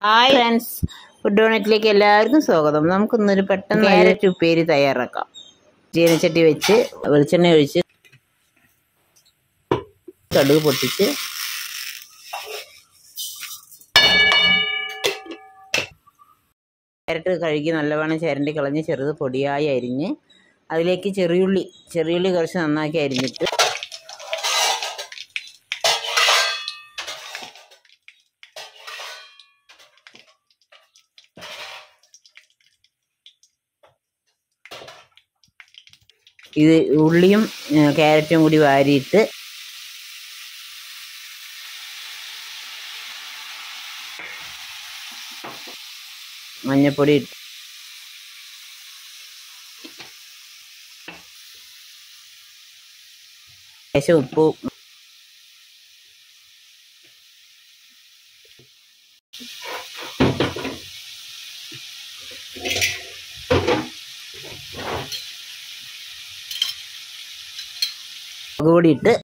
hi friends food ഡോണറ്റിലേക്ക് എല്ലാവർക്കും സ്വാഗതം നമുക്കിന്നൊരു പെട്ടെന്ന് ക്യാരറ്റ് ഉപ്പേരി തയ്യാറാക്കാം ചീനച്ചട്ടി വെച്ച് വെളിച്ചെണ്ണ ഒഴിച്ച് കടുക് പൊട്ടിച്ച് ക്യാരറ്റ് കഴുകി നല്ലവണ്ണം ചിരണ്ടി കളഞ്ഞ് ചെറുത് പൊടിയായി അരിഞ്ഞ് അതിലേക്ക് ചെറിയുള്ളി ചെറിയുള്ളി കുറച്ച് നന്നാക്കി അരിഞ്ഞിട്ട് ഇത് ഉള്ളിയും ഏ, ക്യാരറ്റും കൂടി വാരിയിട്ട് മഞ്ഞപ്പൊടി ഇട്ട് ലേശം ഉപ്പ് മുളക് പൊടി ഇട്ട്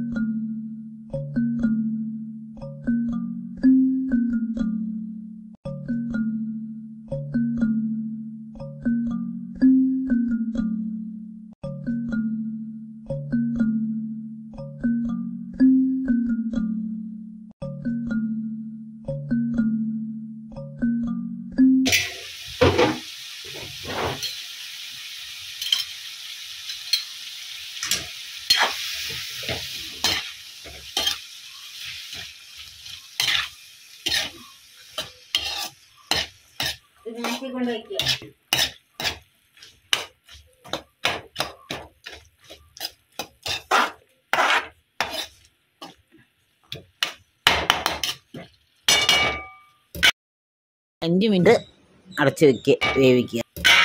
അഞ്ച് മിനിറ്റ് അടച്ച് വെക്കുക വേവിക്കുക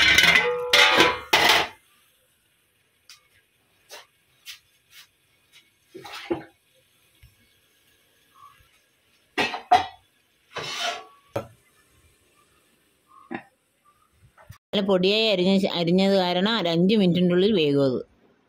നല്ല പൊടിയായി അരിഞ്ഞ അരിഞ്ഞത് കാരണം ഒരു അഞ്ച് മിനിറ്റിൻ്റെ ഉള്ളിൽ വേകും അത്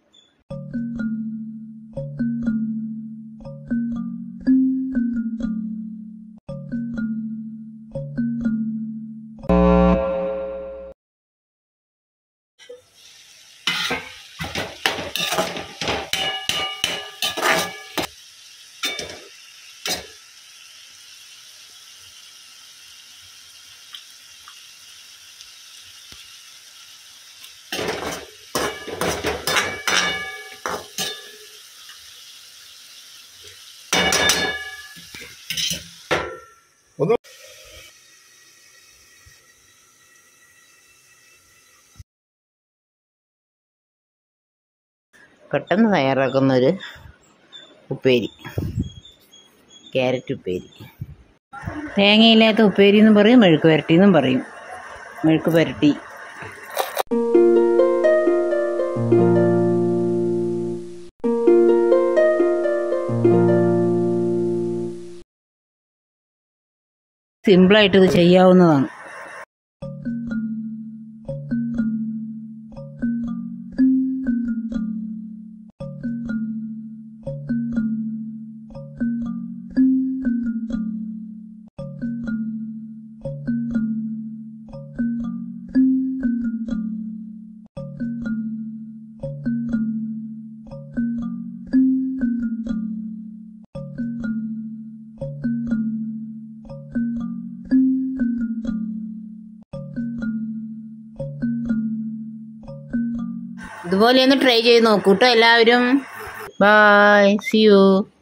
പെട്ടെന്ന് തയ്യാറാക്കുന്ന ഒരു ഉപ്പേരി ക്യാരറ്റ് ഉപ്പേരി തേങ്ങയില്ലാത്ത ഉപ്പേരി എന്നും പറയും മെഴുക്ക് പുരട്ടി എന്നും പറയും മെഴുക്ക് പുരട്ടി സിമ്പിളായിട്ട് ഇത് ചെയ്യാവുന്നതാണ് ഇതുപോലെ ഒന്ന് ട്രൈ ചെയ്ത് നോക്കൂട്ടോ എല്ലാവരും ബൈ സി യു